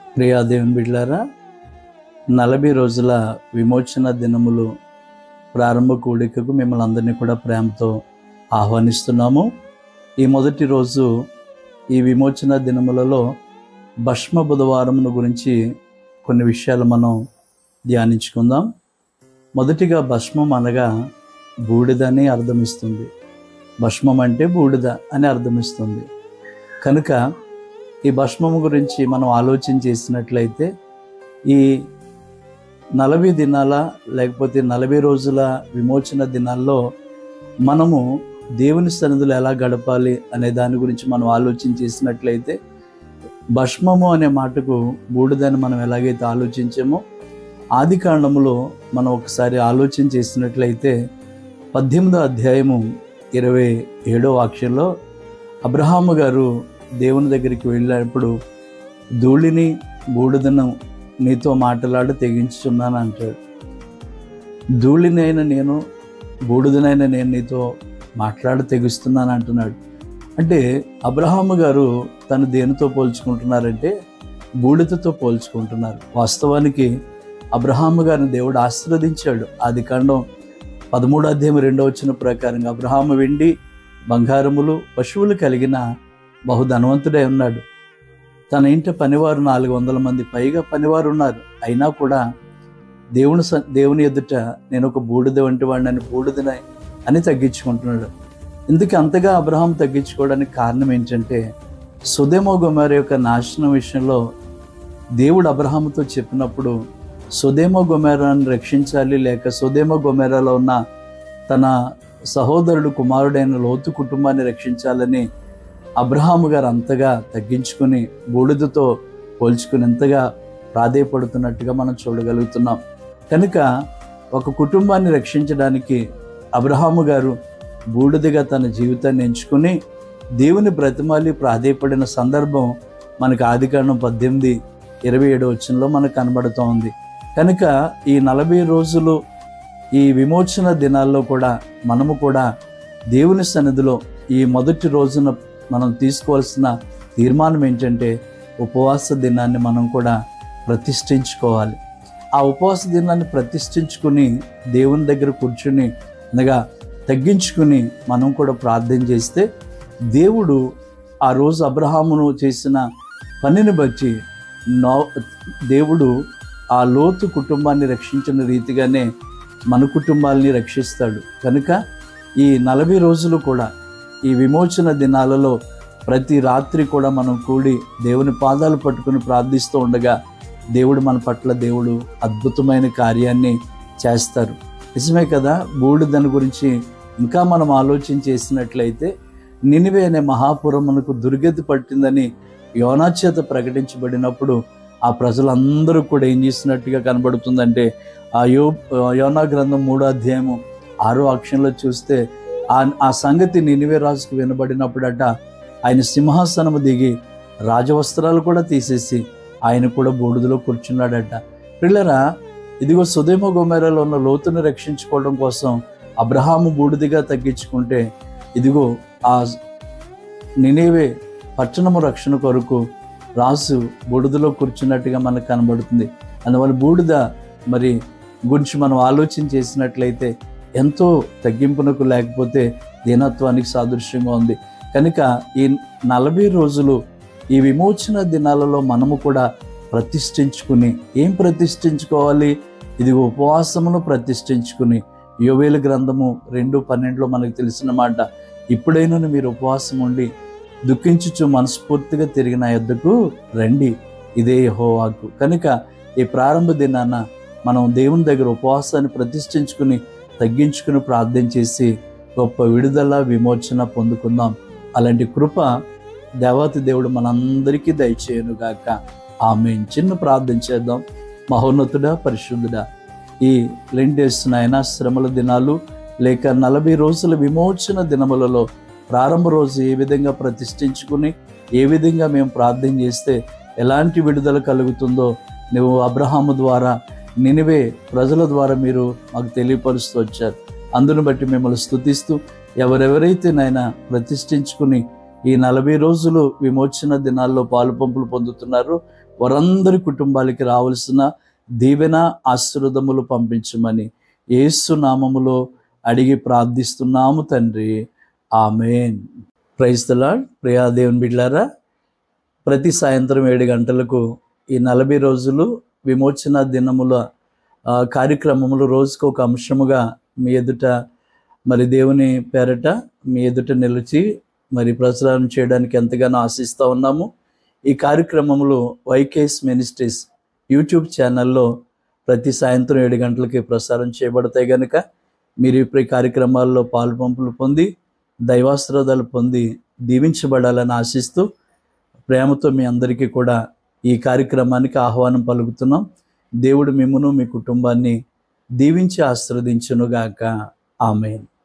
ప్రియా దేవుని బిడ్లారా నలభై రోజుల విమోచన దినములు ప్రారంభ కూడికకు మిమ్మల్ని అందరినీ కూడా ప్రేమతో ఆహ్వానిస్తున్నాము ఈ మొదటి రోజు ఈ విమోచన దినములలో భస్మ బుధవారమును గురించి కొన్ని విషయాలు మనం ధ్యానించుకుందాం మొదటిగా భస్మం అనగా బూడిద అని అర్థమిస్తుంది భస్మం అంటే బూడిద అని అర్థమిస్తుంది కనుక ఈ భస్మము గురించి మనం ఆలోచన చేసినట్లయితే ఈ నలభై దినాల లేకపోతే నలభై రోజుల విమోచన దినాల్లో మనము దేవుని సన్నిధులు ఎలా గడపాలి అనే దాని గురించి మనం ఆలోచన చేసినట్లయితే భస్మము అనే మాటకు బూడిదని మనం ఎలాగైతే ఆలోచించామో ఆది కాండములో మనం ఒకసారి ఆలోచన చేసినట్లయితే పద్దెనిమిదో అధ్యాయము ఇరవై ఏడో వాక్యంలో అబ్రహాము గారు దేవుని దగ్గరికి వెళ్ళినప్పుడు ధూళిని బూడిదను నీతో మాట్లాడి తెగించుచున్నాను అంటాడు ధూళినైనా నేను బూడిదనైనా నేను నీతో మాట్లాడి తెగిస్తున్నాను అంటున్నాడు అంటే అబ్రహాము గారు తను దేనితో పోల్చుకుంటున్నారంటే బూడిదతో పోల్చుకుంటున్నారు వాస్తవానికి అబ్రహాము గారిని దేవుడు ఆశీర్వదించాడు ఆది కాండం పదమూడు అధ్యాయం రెండో వచ్చిన ప్రకారంగా అబ్రహాము వెండి బంగారములు పశువులు కలిగిన బహుధనవంతుడై ఉన్నాడు తన ఇంట పనివారు నాలుగు వందల మంది పైగా పనివారు ఉన్నారు అయినా కూడా దేవుని స దేవుని ఎదుట నేను ఒక బూడిద వంటి వాడిని బూడిదని అని తగ్గించుకుంటున్నాడు ఇందుకు అంతగా అబ్రహాం తగ్గించుకోవడానికి కారణం ఏంటంటే సుదేమో గుమారి యొక్క నాశనం విషయంలో దేవుడు అబ్రహాముతో చెప్పినప్పుడు సుదేమో గొమెరాను రక్షించాలి లేక సుదేమో గొమెరాలో ఉన్న తన సహోదరుడు కుమారుడైన లోతు కుటుంబాన్ని రక్షించాలని అబ్రహాము గారు అంతగా తగ్గించుకుని బూడిదతో పోల్చుకుని ఎంతగా ప్రాధేయపడుతున్నట్టుగా మనం చూడగలుగుతున్నాం కనుక ఒక కుటుంబాన్ని రక్షించడానికి అబ్రహాము గారు బూడిదగా తన జీవితాన్ని ఎంచుకుని దేవుని బ్రతిమాలి ప్రాధేయపడిన సందర్భం మనకు ఆదికాండం పద్దెనిమిది ఇరవై ఏడు వచ్చంలో మనకు కనబడుతూ ఉంది కనుక ఈ నలభై రోజులు ఈ విమోచన దినాల్లో కూడా మనము కూడా దేవుని సన్నిధిలో ఈ మొదటి రోజున మనం తీసుకోవాల్సిన తీర్మానం ఏంటంటే ఉపవాస దినాన్ని మనం కూడా ప్రతిష్ఠించుకోవాలి ఆ ఉపవాస దినాన్ని ప్రతిష్ఠించుకుని దేవుని దగ్గర కూర్చుని అనగా తగ్గించుకుని మనం కూడా ప్రార్థన చేస్తే దేవుడు ఆ రోజు అబ్రహామును చేసిన పనిని బట్టి నో దేవుడు ఆ లోతు కుటుంబాన్ని రక్షించిన రీతిగానే మన కుటుంబాలని రక్షిస్తాడు కనుక ఈ నలభై రోజులు కూడా ఈ విమోచన దినాలలో ప్రతి రాత్రి కూడా మనం కూడి దేవుని పాదాలు పట్టుకుని ప్రార్థిస్తూ ఉండగా దేవుడు మన పట్ల దేవుడు అద్భుతమైన కార్యాన్ని చేస్తారు నిజమే కదా బూడిదని గురించి ఇంకా మనం ఆలోచన చేసినట్లయితే నినివే అనే మహాపురం మనకు దుర్గతి పట్టిందని యోనా చేత ప్రకటించబడినప్పుడు ఆ ప్రజలందరూ కూడా ఏం చేసినట్టుగా కనబడుతుందంటే ఆ యో యోనా గ్రంథం మూడో అధ్యాయము ఆరో అక్షరంలో చూస్తే ఆ ఆ సంగతి నినివే రాజుకు వినబడినప్పుడట ఆయన సింహాసనము దిగి రాజవస్త్రాలు కూడా తీసేసి ఆయన కూడా బూడిదలో కూర్చున్నాడట పిల్లరా ఇదిగో సుదేమ గోమేరలో ఉన్న లోతును రక్షించుకోవడం కోసం అబ్రహాము బూడిదిగా తగ్గించుకుంటే ఇదిగో ఆ నినేవే పట్టణము రక్షణ కొరకు రాసు బూడిదలో కూర్చున్నట్టుగా మనకు కనబడుతుంది అందువల్ల బూడిద మరి గురించి మనం ఆలోచన చేసినట్లయితే ఎంతో తగ్గింపునకు లేకపోతే దీనత్వానికి సాదృశ్యంగా ఉంది కనుక ఈ నలభై రోజులు ఈ విమోచన దినాలలో మనము కూడా ప్రతిష్ఠించుకుని ఏం ప్రతిష్ఠించుకోవాలి ఇది ఉపవాసమును ప్రతిష్ఠించుకుని యోవేలు గ్రంథము రెండు పన్నెండులో మనకు తెలిసిన మాట ఇప్పుడైనా మీరు ఉపవాసం ఉండి దుఃఖించుచు మనస్ఫూర్తిగా తిరిగిన యొద్దకు రండి ఇదే యెహోవాకు కనుక ఈ ప్రారంభ దినాన మనం దేవుని దగ్గర ఉపవాసాన్ని ప్రతిష్ఠించుకుని తగ్గించుకుని ప్రార్థన చేసి గొప్ప విడుదల విమోచన పొందుకుందాం అలాంటి కృప దేవాతి దేవుడు మనందరికీ దయచేయనుగాక ఆమె చిన్న ప్రార్థన చేద్దాం మహోన్నతుడా పరిశుద్ధుడా ఈ లెంటేస్ నాయన శ్రమల దినాలు లేక నలభై రోజుల విమోచన దినములలో ప్రారంభ రోజు ఏ విధంగా ప్రతిష్ఠించుకుని ఏ విధంగా మేము ప్రార్థన చేస్తే ఎలాంటి విడుదల కలుగుతుందో నువ్వు అబ్రహాము ద్వారా నినివే ప్రజల ద్వారా మీరు మాకు తెలియపరుస్తూ వచ్చారు అందును బట్టి మిమ్మల్ని స్థుతిస్తూ ఎవరెవరైతే నాయన ప్రతిష్ఠించుకుని ఈ నలభై రోజులు విమోచన దినాల్లో పాలు పంపులు పొందుతున్నారో వారందరి కుటుంబాలకి రావాల్సిన దీవెన ఆశీర్వదములు పంపించమని యేసు నామములో అడిగి ప్రార్థిస్తున్నాము తండ్రి ఆమెన్ ప్రైజ్ లార్డ్ ప్రియా దేవుని బిడ్లారా ప్రతి సాయంత్రం ఏడు గంటలకు ఈ నలభై రోజులు విమోచన దినముల ఆ, కార్యక్రమములు రోజుకు ఒక అంశముగా మీ ఎదుట మరి దేవుని పేరట మీ ఎదుట నిలిచి మరి ప్రచురణ చేయడానికి ఎంతగానో ఆశిస్తూ ఉన్నాము ఈ కార్యక్రమములు వైకేస్ మినిస్ట్రీస్ యూట్యూబ్ ఛానల్లో ప్రతి సాయంత్రం ఏడు గంటలకి ప్రసారం చేయబడతాయి కనుక మీరు ఇప్పుడు ఈ కార్యక్రమాల్లో పాల్పంపులు పొంది దైవాశ్రదాలు పొంది దీవించబడాలని ఆశిస్తూ ప్రేమతో మీ అందరికీ కూడా ఈ కార్యక్రమానికి ఆహ్వానం పలుకుతున్నాం దేవుడు మిమ్మును మీ కుటుంబాన్ని దీవించి ఆశీర్వదించునుగాక ఆమెన్